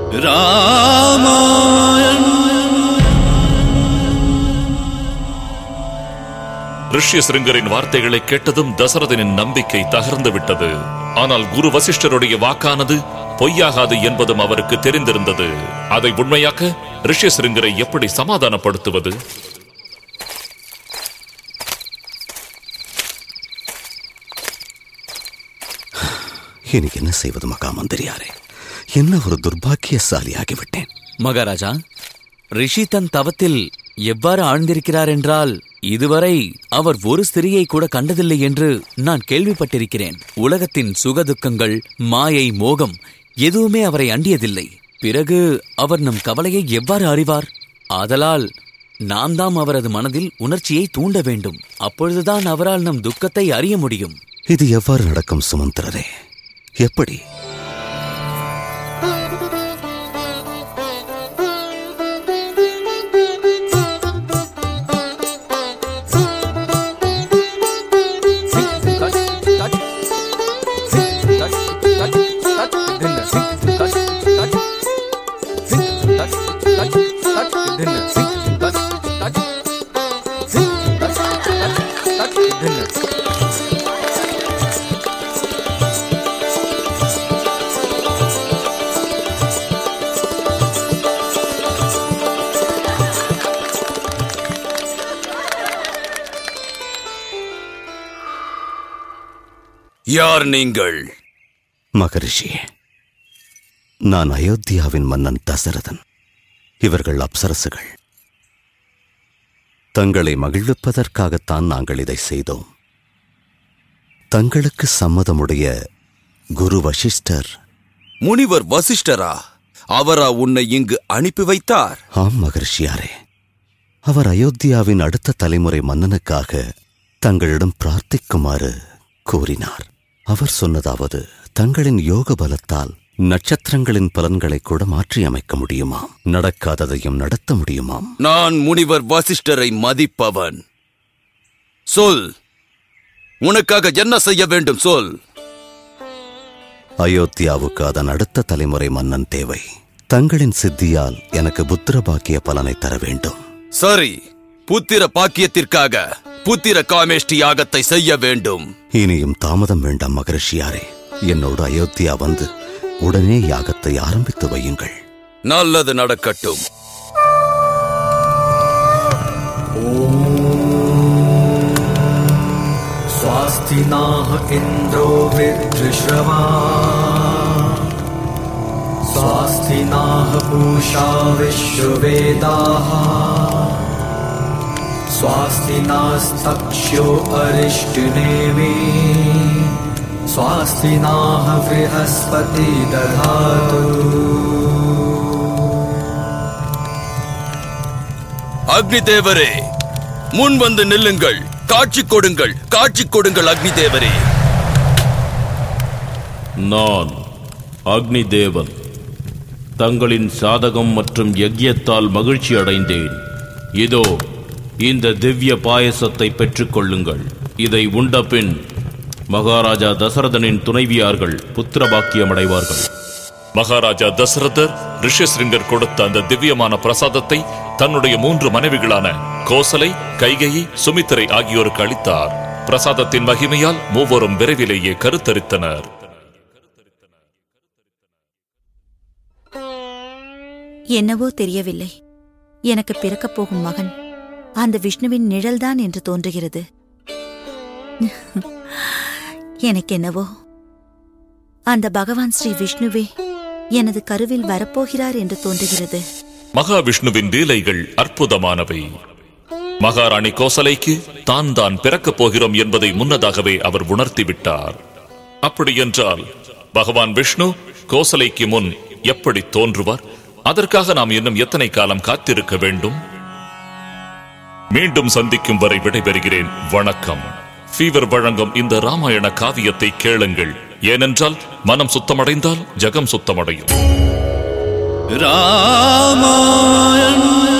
ராமாயண் ரிஷ்யசிருங்கரின் வார்த்தைகளை கேட்டதும் தசரதனின் நம்பிக்கை தகர்ந்து விட்டது ஆனால் குரு வசிஷ்டருடைய வாக்கானது பொய்யாகாது என்பதும் அவருக்கு தெரிந்திருந்தது அதை உண்மையாக்க ரிஷ்யசிருங்கரை எப்படி சமாதானப்படுத்துவது இனி என்ன செய்வது மகா மந்திரியாரே என்ன ஒரு துர்பாக்கியசாலியாகிவிட்டேன் மகாராஜா ரிஷி தன் தவத்தில் எவ்வாறு ஆழ்ந்திருக்கிறார் என்றால் இதுவரை அவர் ஒரு ஸ்திரியை கூட கண்டதில்லை என்று நான் கேள்விப்பட்டிருக்கிறேன் உலகத்தின் சுகதுக்கங்கள் மாயை மோகம் எதுவுமே அவரை அண்டியதில்லை பிறகு அவர் நம் கவலையை எவ்வாறு அறிவார் ஆதலால் நாம் தாம் அவரது மனதில் உணர்ச்சியை தூண்ட வேண்டும் அப்பொழுதுதான் அவரால் நம் துக்கத்தை அறிய முடியும் இது எவ்வாறு நடக்கும் சுமந்திரரே எப்படி யார் நீங்கள் மகரிஷியே நான் அயோத்தியாவின் மன்னன் தசரதன் இவர்கள் அப்சரசுகள் தங்களை மகிழ்விப்பதற்காகத்தான் நாங்கள் இதை செய்தோம் தங்களுக்கு சம்மதமுடைய குரு வசிஷ்டர் முனிவர் வசிஷ்டரா அவரா உன்னை இங்கு அனுப்பி வைத்தார் ஆம் மகரிஷியாரே அவர் அயோத்தியாவின் அடுத்த தலைமுறை மன்னனுக்காக தங்களிடம் பிரார்த்திக்குமாறு கூறினார் அவர் சொன்னதாவது தங்களின் யோக பலத்தால் நட்சத்திரங்களின் பலன்களை கூட மாற்றியமைக்க முடியுமாம் நடக்காததையும் நடத்த முடியுமாம் நான் முனிவர் வசிஷ்டரை மதிப்பவன் சொல் உனக்காக என்ன செய்ய வேண்டும் சொல் அயோத்தியாவுக்கு அதன் அடுத்த தலைமுறை மன்னன் தேவை தங்களின் சித்தியால் எனக்கு புத்திர பாக்கிய பலனை தர வேண்டும் சரி புத்திர பாக்கியத்திற்காக புத்திர காமேஷ்டி யாகத்தை செய்ய வேண்டும் இனியும் தாமதம் வேண்டாம் மகரிஷியாரே என்னோடு அயோத்தியா வந்து உடனே யாகத்தை ஆரம்பித்து வையுங்கள் நல்லது நடக்கட்டும் स्वास्ति नाह इन्द्रो वृद्धश्रवा स्वास्ति नाह पूषा विश्ववेदाः स्वास्ति नास्तक्ष्यो अरिष्टनेमि स्वास्ति नाह बृहस्पति दधातु அக்னி தேவரே முன் வந்து நில்லுங்கள் காட்சி கொடுங்கள் காட்சி கொடுங்கள் அக்னி தேவரே நான் அக்னி தேவன் தங்களின் சாதகம் மற்றும் யக்யத்தால் மகிழ்ச்சி அடைந்தேன் இதோ இந்த திவ்ய பாயசத்தை பெற்றுக்கொள்ளுங்கள் இதை உண்டபின் மகாராஜா தசரதனின் துணைவியார்கள் புத்திர பாக்கியமடைவார்கள் மகாராஜா தசரதர் ரிஷிசிருங்கர் கொடுத்த அந்த திவ்யமான பிரசாதத்தை தன்னுடைய மூன்று மனைவிகளான கோசலை கைகையை சுமித்திரை ஆகியோருக்கு அளித்தார் பிரசாதத்தின் மகிமையால் மூவரும் விரைவிலேயே கருத்தரித்தனர் என்னவோ தெரியவில்லை எனக்கு பிறக்கப் போகும் மகன் அந்த விஷ்ணுவின் நிழல்தான் என்று தோன்றுகிறது எனக்கு என்னவோ அந்த பகவான் ஸ்ரீ விஷ்ணுவே எனது கருவில் வரப்போகிறார் என்று தோன்றுகிறது மகாவிஷ்ணுவின் லீலைகள் அற்புதமானவை மகாராணி கோசலைக்கு தான் தான் பிறக்கப் போகிறோம் என்பதை முன்னதாகவே அவர் உணர்த்திவிட்டார் அப்படியென்றால் பகவான் விஷ்ணு கோசலைக்கு முன் எப்படி தோன்றுவார் அதற்காக நாம் இன்னும் எத்தனை காலம் காத்திருக்க வேண்டும் மீண்டும் சந்திக்கும் வரை விடைபெறுகிறேன் வணக்கம் ஃபீவர் வழங்கும் இந்த ராமாயண காவியத்தை கேளுங்கள் ஏனென்றால் மனம் சுத்தமடைந்தால் ஜகம் சுத்தமடையும் ராமாயண்